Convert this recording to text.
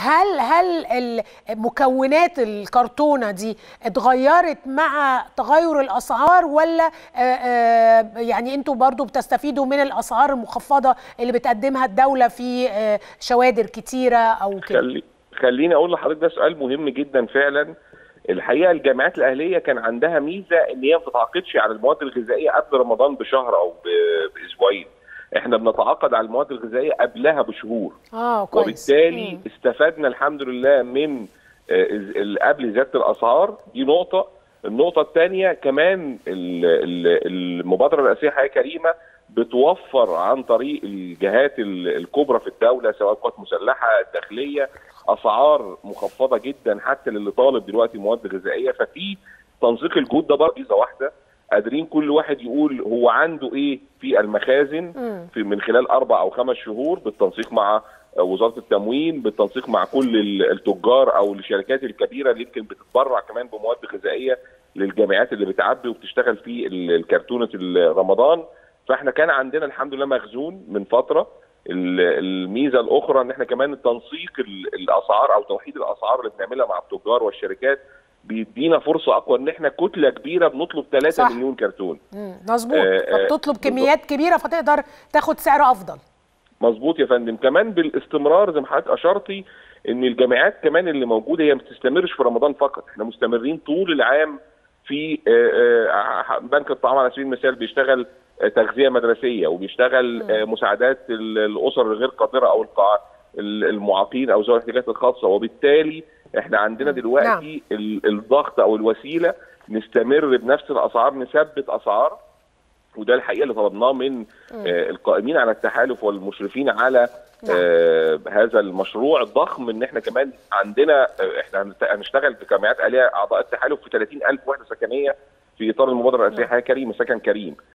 هل هل ال- مكونات الكرتونه دي اتغيرت مع تغير الاسعار ولا آه، آه، يعني انتوا برضو بتستفيدوا من الاسعار المخفضه اللي بتقدمها الدوله في آه، شوادر كتيره او كده خلي خليني اقول لحضرتك ده سؤال مهم جدا فعلا الحقيقه الجامعات الاهليه كان عندها ميزه ان هي ما بتتعاقدش على المواد الغذائيه قبل رمضان بشهر او ب- باسبوعين احنا بنتعاقد على المواد الغذائيه قبلها بشهور اه كويس وبالتالي مم. استفدنا الحمد لله من آه، ال- قبل زياده الاسعار دي نقطه النقطه الثانيه كمان ال- ال- المبادره الرئاسيه حياه كريمه بتوفر عن طريق الجهات ال- الكبرى في الدوله سواء قوات مسلحه الداخليه اسعار مخفضه جدا حتى للي طالب دلوقتي مواد غذائيه ففي تنسيق الجهود ده برضه ميزه واحده قادرين كل واحد يقول هو عنده ايه في المخازن مم. في من خلال اربع او خمس شهور بالتنسيق مع وزاره التموين بالتنسيق مع كل ال- التجار او الشركات الكبيره اللي يمكن بتتبرع كمان بمواد غذائيه للجامعات اللي بتعبي وبتشتغل في ال- الكرتونه ال- رمضان فاحنا كان عندنا الحمد لله مخزون من فتره ال- الميزه الاخرى ان احنا كمان تنسيق ال- الاسعار او توحيد الاسعار اللي بنعملها مع التجار والشركات بيدينا فرصه اقوى ان احنا كتله كبيره بنطلب 3 صح. مليون كرتون مم. مظبوط آه، آه، فبتطلب بالظبط. كميات كبيره فتقدر تاخد سعر افضل مظبوط يا فندم كمان بالاستمرار زي ما حضرتك اشرتي ان الجامعات كمان اللي موجوده هي ما بتستمرش في رمضان فقط احنا مستمرين طول العام في آه، آه، بنك الطعام على سبيل المثال بيشتغل آه، تغذيه مدرسيه وبيشتغل آه، مساعدات ال- الاسر الغير قادره او القاع ال- المعاقين او ذوي الاحتياجات الخاصه وبالتالي احنا عندنا دلوقتي ال- الضغط او الوسيله نستمر بنفس الاسعار نثبت اسعار وده الحقيقه اللي طلبناه من آه، القائمين على التحالف والمشرفين على آه هذا المشروع الضخم ان احنا كمان عندنا آه، احنا هنت- هنشتغل في جامعات اليه اعضاء التحالف في 30000 وحده سكنيه في اطار المبادره الرئاسيه حياه كريمه سكن كريم